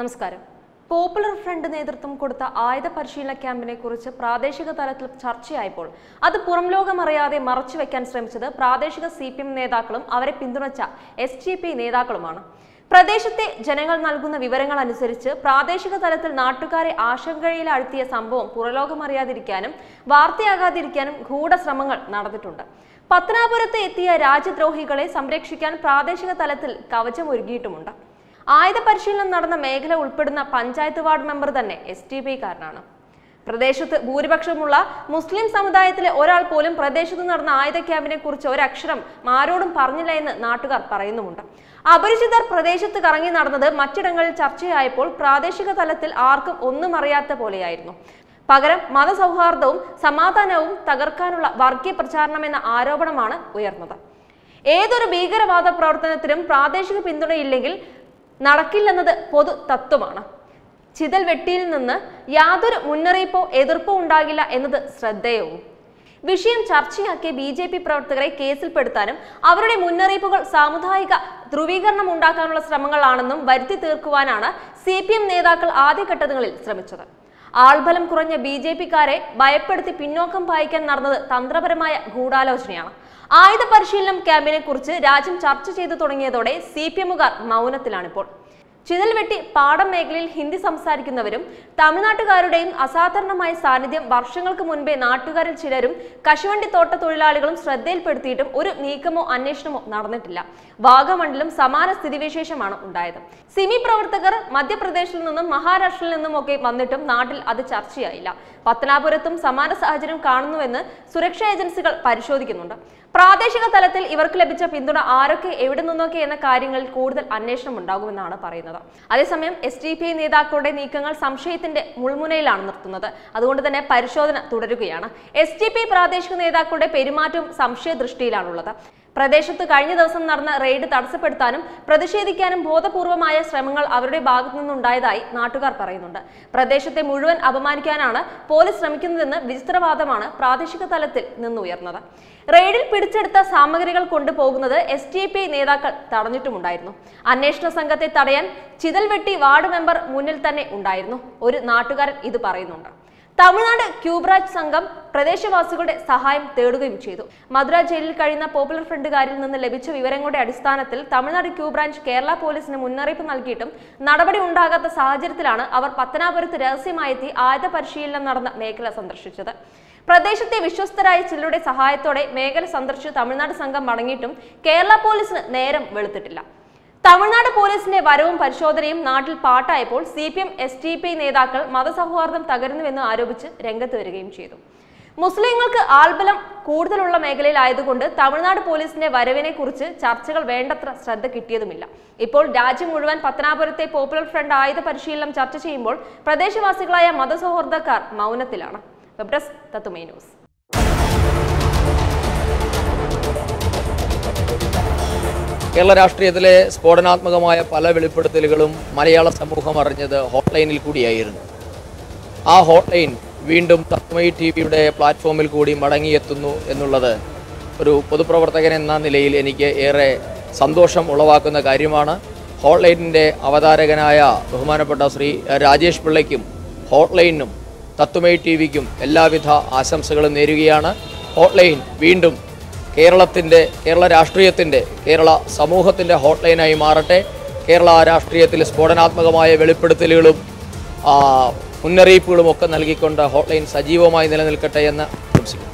നമസ്കാരം popular front നേതൃത്വം കൊടുത്ത ആയുധ പരിശീലന ക്യാമ്പിനെ കുറിച്ച് പ്രാദേശിക തലത്തിൽ ചർച്ചയായപ്പോൾ അത് പുറം ലോകമറിയാതെ മറച്ചുവെക്കാൻ ശ്രമിച്ചത് പ്രാദേശിക സി പി എം നേതാക്കളും അവരെ പിന്തുണച്ച എസ് ടി പി നേതാക്കളുമാണ് പ്രദേശത്തെ ജനങ്ങൾ നൽകുന്ന വിവരങ്ങൾ അനുസരിച്ച് പ്രാദേശിക തലത്തിൽ നാട്ടുകാരെ ആശങ്കയിലാഴ്ത്തിയ സംഭവം പുറലോകമറിയാതിരിക്കാനും വാർത്തയാകാതിരിക്കാനും ഗൂഢശ്രമങ്ങൾ നടന്നിട്ടുണ്ട് പത്തനാപുരത്ത് എത്തിയ രാജ്യദ്രോഹികളെ സംരക്ഷിക്കാൻ പ്രാദേശിക തലത്തിൽ കവചമൊരുക്കിയിട്ടുമുണ്ട് ആയുധ പരിശീലനം നടന്ന മേഖല ഉൾപ്പെടുന്ന പഞ്ചായത്ത് വാർഡ് മെമ്പർ തന്നെ എസ് ടി കാരനാണ് പ്രദേശത്ത് ഭൂരിപക്ഷമുള്ള മുസ്ലിം സമുദായത്തിലെ ഒരാൾ പോലും പ്രദേശത്ത് നടന്ന ആയുധ ക്യാമ്പിനെ കുറിച്ച് ഒരക്ഷരം ആരോടും പറഞ്ഞില്ല എന്ന് നാട്ടുകാർ പറയുന്നുമുണ്ട് അപരിചിതർ പ്രദേശത്ത് കറങ്ങി നടന്നത് മറ്റിടങ്ങളിൽ ചർച്ചയായപ്പോൾ പ്രാദേശിക തലത്തിൽ ആർക്കും ഒന്നും അറിയാത്ത പോലെയായിരുന്നു പകരം മതസൗഹാർദ്ദവും സമാധാനവും തകർക്കാനുള്ള വർഗീയ പ്രചാരണം എന്ന ആരോപണമാണ് ഉയർന്നത് ഏതൊരു ഭീകരവാദ പ്രവർത്തനത്തിനും പ്രാദേശിക പിന്തുണയില്ലെങ്കിൽ നടക്കില്ലെന്നത് പൊതു തത്വമാണ് ചിതൽ വെട്ടിയിൽ നിന്ന് യാതൊരു മുന്നറിയിപ്പോ എതിർപ്പോ ഉണ്ടാകില്ല എന്നത് ശ്രദ്ധേയവും വിഷയം ചർച്ചയാക്കിയ ബി ജെ പി പ്രവർത്തകരെ കേസിൽപ്പെടുത്താനും അവരുടെ മുന്നറിയിപ്പുകൾ സാമുദായിക ധ്രുവീകരണം ഉണ്ടാക്കാനുള്ള ശ്രമങ്ങളാണെന്നും വരുത്തി തീർക്കുവാനാണ് സി പി എം നേതാക്കൾ ആദ്യഘട്ടങ്ങളിൽ ശ്രമിച്ചത് ആൾബലം കുറഞ്ഞ ബി ജെ പിക്കാരെ ഭയപ്പെടുത്തി പിന്നോക്കം പായിക്കാൻ നടന്നത് തന്ത്രപരമായ ഗൂഢാലോചനയാണ് ആയുധ പരിശീലനം ക്യാമ്പിനെ കുറിച്ച് രാജ്യം ചർച്ച ചെയ്തു തുടങ്ങിയതോടെ സി പി എമ്മുകാർ മൗനത്തിലാണിപ്പോൾ ചിതൽ വെട്ടി പാടം മേഖലയിൽ ഹിന്ദി സംസാരിക്കുന്നവരും തമിഴ്നാട്ടുകാരുടെയും അസാധാരണമായ സാന്നിധ്യം വർഷങ്ങൾക്ക് മുൻപേ നാട്ടുകാരിൽ ചിലരും കശുവണ്ടി തോട്ട തൊഴിലാളികളും ശ്രദ്ധയിൽപ്പെടുത്തിയിട്ടും ഒരു നീക്കമോ അന്വേഷണമോ നടന്നിട്ടില്ല വാഗമണ്ഡിലും സമാന സ്ഥിതിവിശേഷമാണ് ഉണ്ടായത് സിമി പ്രവർത്തകർ മധ്യപ്രദേശിൽ നിന്നും മഹാരാഷ്ട്രയിൽ നിന്നും ഒക്കെ വന്നിട്ടും നാട്ടിൽ അത് ചർച്ചയായില്ല പത്തനാപുരത്തും സമാന സാഹചര്യം കാണുന്നുവെന്ന് സുരക്ഷാ ഏജൻസികൾ പരിശോധിക്കുന്നുണ്ട് പ്രാദേശിക തലത്തിൽ ഇവർക്ക് ലഭിച്ച പിന്തുണ ആരൊക്കെ എവിടെ നിന്നൊക്കെ എന്ന കാര്യങ്ങളിൽ കൂടുതൽ അന്വേഷണം ഉണ്ടാകുമെന്നാണ് പറയുന്നത് അതേസമയം എസ് ഡി പി ഐ നേതാക്കളുടെ നീക്കങ്ങൾ സംശയത്തിന്റെ മുൾമുനയിലാണ് നിർത്തുന്നത് അതുകൊണ്ട് തന്നെ പരിശോധന തുടരുകയാണ് എസ് ഡി പി ഐ പ്രാദേശിക നേതാക്കളുടെ പെരുമാറ്റവും സംശയ ദൃഷ്ടിയിലാണുള്ളത് പ്രദേശത്ത് കഴിഞ്ഞ ദിവസം നടന്ന റെയ്ഡ് തടസ്സപ്പെടുത്താനും പ്രതിഷേധിക്കാനും ബോധപൂർവമായ ശ്രമങ്ങൾ അവരുടെ ഭാഗത്തു നിന്നുണ്ടായതായി നാട്ടുകാർ പറയുന്നുണ്ട് പ്രദേശത്തെ മുഴുവൻ അപമാനിക്കാനാണ് പോലീസ് ശ്രമിക്കുന്നതെന്ന് വിചിത്രവാദമാണ് പ്രാദേശിക തലത്തിൽ നിന്നുയർന്നത് റെയ്ഡിൽ പിടിച്ചെടുത്ത സാമഗ്രികൾ കൊണ്ടുപോകുന്നത് എസ് ടി പി നേതാക്കൾ തടഞ്ഞിട്ടുമുണ്ടായിരുന്നു അന്വേഷണ സംഘത്തെ തടയാൻ ചിതൽ വെട്ടി വാർഡ് മെമ്പർ മുന്നിൽ തന്നെ ഉണ്ടായിരുന്നു ഒരു നാട്ടുകാരൻ ഇത് പറയുന്നുണ്ട് തമിഴ്നാട് ക്യൂബ്രാജ് സംഘം പ്രദേശവാസികളുടെ സഹായം തേടുകയും ചെയ്തു മധുര ജയിലിൽ കഴിയുന്ന പോപ്പുലർ ഫ്രണ്ടുകാരിൽ നിന്ന് ലഭിച്ച വിവരങ്ങളുടെ അടിസ്ഥാനത്തിൽ തമിഴ്നാട് ക്യൂബ്രാഞ്ച് കേരള പോലീസിന് മുന്നറിയിപ്പ് നൽകിയിട്ടും നടപടി ഉണ്ടാകാത്ത സാഹചര്യത്തിലാണ് അവർ പത്തനാപുരത്ത് രഹസ്യമായെത്തി ആയുധ പരിശീലനം നടന്ന മേഖല സന്ദർശിച്ചത് പ്രദേശത്തെ വിശ്വസ്തരായ ചിലരുടെ സഹായത്തോടെ മേഖല സന്ദർശിച്ച് തമിഴ്നാട് സംഘം മടങ്ങിയിട്ടും കേരള പോലീസിന് നേരം വെളുത്തിട്ടില്ല തമിഴ്നാട് പോലീസിന്റെ വരവും പരിശോധനയും നാട്ടിൽ പാട്ടായപ്പോൾ C P M S T P നേതാക്കൾ മതസൗഹാർദ്ദം തകരുന്നുവെന്ന് ആരോപിച്ച് രംഗത്ത് വരികയും ചെയ്തു മുസ്ലിങ്ങൾക്ക് ആൾബലം കൂടുതലുള്ള മേഖലയിലായതുകൊണ്ട് തമിഴ്നാട് പോലീസിന്റെ വരവിനെ കുറിച്ച് ചർച്ചകൾ വേണ്ടത്ര ശ്രദ്ധ കിട്ടിയതുമില്ല ഇപ്പോൾ രാജ്യം മുഴുവൻ പത്തനാപുരത്തെ പോപ്പുലർ ഫ്രണ്ട് ആയുധ പരിശീലനം ചർച്ച ചെയ്യുമ്പോൾ പ്രദേശവാസികളായ മതസൗഹാർദ്ദക്കാർ മൗനത്തിലാണ് web desk Tatwamayi news Kerala രാഷ്ട്രീയത്തിലെ സ്ഫോടനാത്മകമായ പല വെളിപ്പെടുത്തലുകളും മലയാള സമൂഹം അറിഞ്ഞത് ഹോട്ട്ലൈനിൽ കൂടിയായിരുന്നു ആ ഹോട്ട്ലൈൻ വീണ്ടും തത്മയി ടി വിയുടെ പ്ലാറ്റ്ഫോമിൽ കൂടി മടങ്ങിയെത്തുന്നു എന്നുള്ളത് ഒരു പൊതുപ്രവർത്തകൻ എന്ന നിലയിൽ എനിക്ക് ഏറെ സന്തോഷം ഉളവാക്കുന്ന കാര്യമാണ് ഹോട്ട്ലൈനിൻ്റെ അവതാരകനായ ബഹുമാനപ്പെട്ട ശ്രീ രാജേഷ് പിള്ളയ്ക്കും ഹോട്ട്ലൈനും തത്വമൈ ടി വിക്കും എല്ലാവിധ ആശംസകളും നേരുകയാണ് ഹോട്ട്ലൈൻ വീണ്ടും കേരളത്തിൻ്റെ കേരള രാഷ്ട്രീയത്തിൻ്റെ കേരള സമൂഹത്തിൻ്റെ ഹോട്ട്ലൈനായി മാറട്ടെ കേരള രാഷ്ട്രീയത്തിൽ സ്ഫോടനാത്മകമായ വെളിപ്പെടുത്തലുകളും ആ, മുന്നറിയിപ്പുകളും ഒക്കെ നൽകിക്കൊണ്ട് ഹോട്ട്ലൈൻ സജീവമായി നിലനിൽക്കട്ടെ എന്ന് പ്രശംസിക്കുന്നു